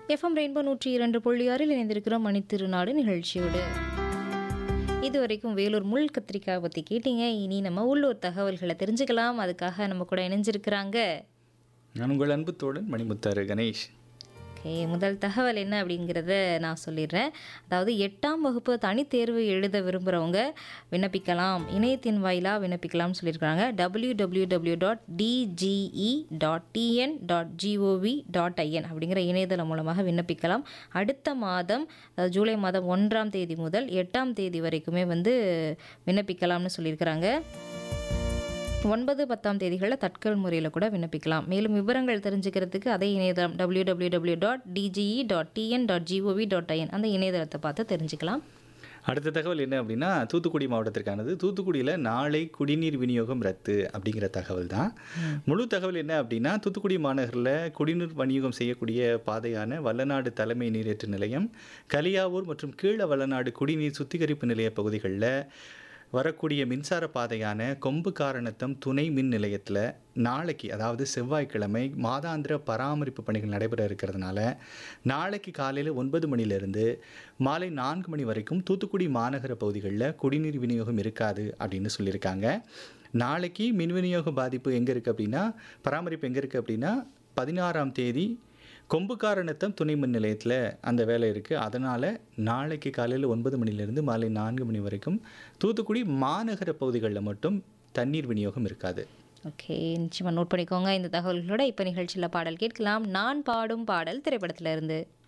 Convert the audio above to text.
FM rainbow நூற்றி இரண்டு புள்ளி ஆறில் இணைந்திருக்கிறோம் மணித்திருநாடு நிகழ்ச்சியோடு இது வரைக்கும் வேலூர் முள் கத்திரிக்காய் பற்றி கேட்டீங்க இனி நம்ம உள்ளூர் தகவல்களை தெரிஞ்சுக்கலாம் அதுக்காக நம்ம கூட இணைஞ்சிருக்கிறாங்க நான் உங்கள் அன்பு தோழன் மணிமுத்தாறு கணேஷ் ஓகே முதல் தகவல் என்ன அப்படிங்கிறத நான் சொல்லிடுறேன் அதாவது எட்டாம் வகுப்பு தனித்தேர்வு எழுத விரும்புகிறவங்க விண்ணப்பிக்கலாம் இணையத்தின் வாயிலாக விண்ணப்பிக்கலாம்னு சொல்லியிருக்காங்க W W W dot DGE dot TN dot gov dot in அப்படிங்கிற இணையதளம் மூலமாக விண்ணப்பிக்கலாம் அடுத்த மாதம் அதாவது ஜூலை மாதம் ஒன்றாம் தேதி முதல் எட்டாம் தேதி வரைக்குமே வந்து விண்ணப்பிக்கலாம்னு சொல்லியிருக்கிறாங்க ஒன்பது பத்தாம் தேதிகளில் தட்கல் முறையில் கூட விண்ணப்பிக்கலாம் மேலும் விவரங்கள் தெரிஞ்சுக்கிறதுக்கு அதே இணையதளம் W W W dot DGE dot TN dot gov dot in அந்த இணையதளத்தை பார்த்து தெரிஞ்சுக்கலாம் அடுத்த தகவல் என்ன அப்படின்னா தூத்துக்குடி மாவட்டத்திற்கானது தூத்துக்குடியில் நாளை குடிநீர் விநியோகம் ரத்து அப்படிங்கிற தகவல் தான் முழு தகவல் என்ன அப்படின்னா தூத்துக்குடி மாநகரில் குடிநீர் விநியோகம் செய்யக்கூடிய பாதையான வல்லநாடு தலைமை நீரேற்று நிலையம் கலியாவூர் மற்றும் கீழ வல்லநாடு குடிநீர் சுத்திகரிப்பு நிலைய பகுதிகளில் வரக்கூடிய மின்சார பாதையான கொம்பு காரணத்தம் துணை மின் நிலையத்தில் நாளைக்கு அதாவது செவ்வாய்க்கிழமை மாதாந்திர பராமரிப்பு பணிகள் நடைபெற இருக்கிறதுனால நாளைக்கு காலையில் ஒன்பது மணிலேருந்து மாலை நான்கு மணி வரைக்கும் தூத்துக்குடி மாநகர பகுதிகளில் குடிநீர் விநியோகம் இருக்காது அப்படின்னு சொல்லியிருக்காங்க நாளைக்கு மின் விநியோக பாதிப்பு எங்கே இருக்குது அப்படின்னா பராமரிப்பு எங்கே இருக்குது அப்படின்னா பதினாறாம் தேதி கொம்புக்காரணத்தம் துணை மின் நிலையத்தில் அந்த வேலை இருக்குது அதனால் நாளைக்கு காலையில் ஒன்பது மணிலேருந்து மாலை நான்கு மணி வரைக்கும் தூத்துக்குடி மாநகர பகுதிகளில் மட்டும் தண்ணீர் விநியோகம் இருக்காது ஓகே நிச்சயமாக நோட் பண்ணிக்கோங்க இந்த தகவல்களோட இப்போ நிகழ்ச்சியில் பாடல் கேட்கலாம் நான் பாடும் பாடல் திரைப்படத்துல இருந்து